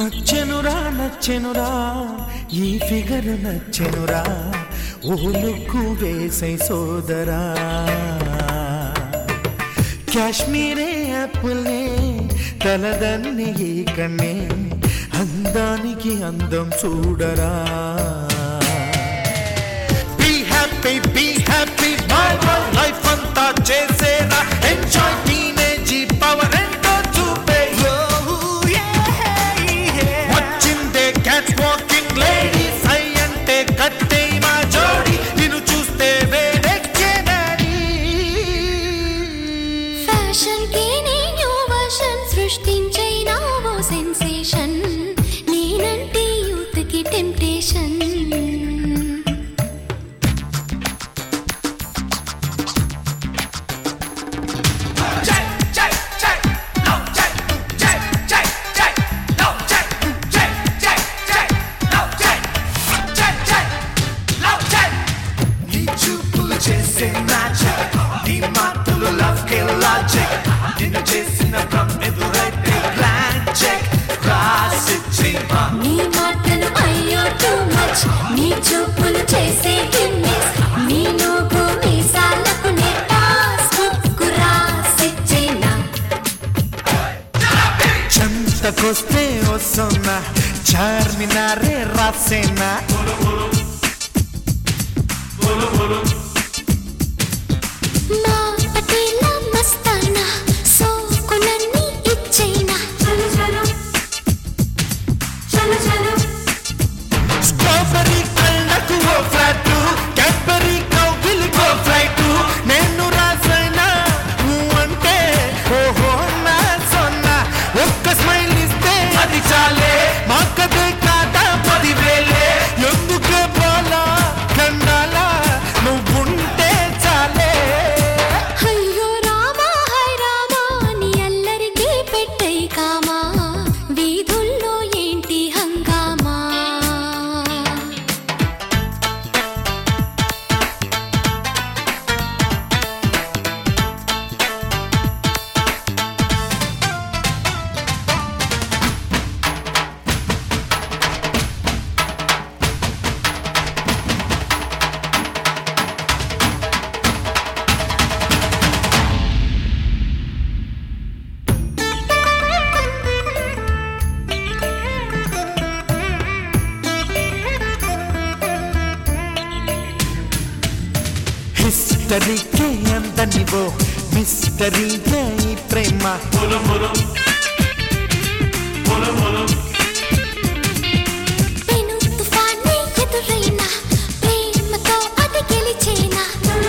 నచ్చెనురా నచ్చెనురా ఈ ఫిగర్ నచ్చెనురా ఓ లుక్కు వేసై సోదరా కాశ్మీరే అప్పులే తలదన్ని ఈ కన్నే అందానికి అందం చూడరా be happy be happy life అంతా చేసేరా ఎంజాయ్ టీనేజీ పవర్ ఎంతో చూపే వచ్చిందే క్యాట్ వాకింగ్ లేడీస్ ఐ అంటే కట్టే మా జోడి నిన్ను చూస్తే వేడెక్కేనని ఫ్యాషన్ కి నీ న్యూ వర్షన్ సృష్టించైనా ఓ సెన్సేషన్ నేనంటే యూత్ కి టెంప్టేషన్ నీ చూపులు చేసే మ్యాజిక్ నీ మాటలు లవ్ కే లాజిక్ నిన్ను చేసిన భ్రమ్ ఎదురైతే బ్లాంక్ చెక్ రాసిచ్చేమా నీ మాటలు అయ్యో టూ మచ్ నీ చూపులు చేసే గిమ్మిక్స్ నీ నోగు మీసాలకు నే పాస్ బుక్ రాసిచ్చేనా చెంతకొస్తే వస్తున్నా చార్మినారే రాసేనా మా పటేల మస్తానా సోకులన్నీ ఇచ్చేనా చలో చలో చలో చలో స్ట్రాబెరీ కళ్ళకు ఓ ఫ్లాట్ క్యాడ్బరీ కౌగిలికో ఫ్లైట్ నేను రాసైనా నువ్వు అంటే ఓహో నా సొన్న ఒక్క స్మైల్ ఇస్తే అది చాలే మాకదే కాదా పదివేలే ఎందుకే పోలా కండాలా నువ్వుంటే చాలే అయ్యో రామా హై రామా నీ అల్లరికి పెట్టై కామా వీధుల్లో ఏంటి హంగామా హిస్టరీకే అంతనివో మిస్టరీకే ఈ ప్రేమ పెను తుఫానే ఎదురైనా ప్రేమతో అది గెలిచేనా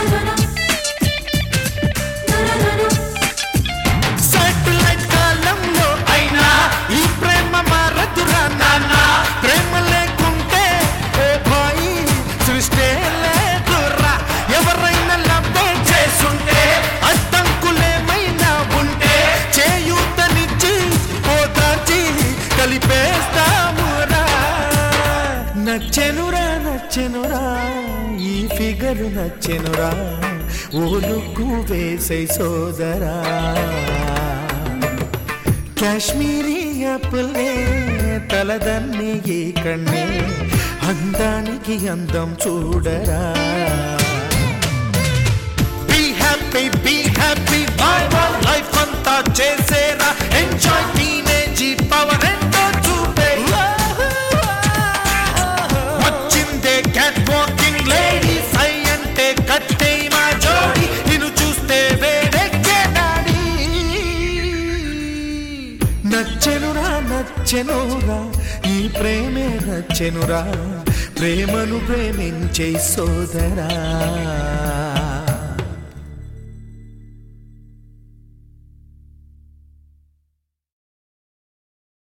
సాటిలైట్ కాలంలో అయినా ఈ ప్రేమ మారదురా నాన్న ప్రేమ లేకుంటే ఓ భాయి సృష్టి లేదురా ఎవరైనా లబ్బే చేసుంటే అడ్డంకులేమైనా ఉంటే చేయూతనిచ్చి ఓదార్చి కలిపేస్తామురా నచ్చెనురా నచ్చెనురా ఈ ఫిగరు నచ్చెనురా ఓలుకు వేసే సోదరా కాశ్మీరీ అప్పులే తలదన్ని ఈ కన్నే అందానికి అందం చూడరా be happy be happy boy boy life అంతా చేసేరా ఎంజాయ్ టీనేజీ పవర్ ఎంతో చూపే వచ్చిందే క్యాట్ వాకింగ్ లేడీస్ ఐ అంటే కట్టే మా జోడి నిన్ను చూస్తే వేడెక్కే నాడి నచ్చెనురా నచ్చెనురా ఈ ప్రేమే నచ్చెనురా ప్రేమను ప్రేమించే సోదరా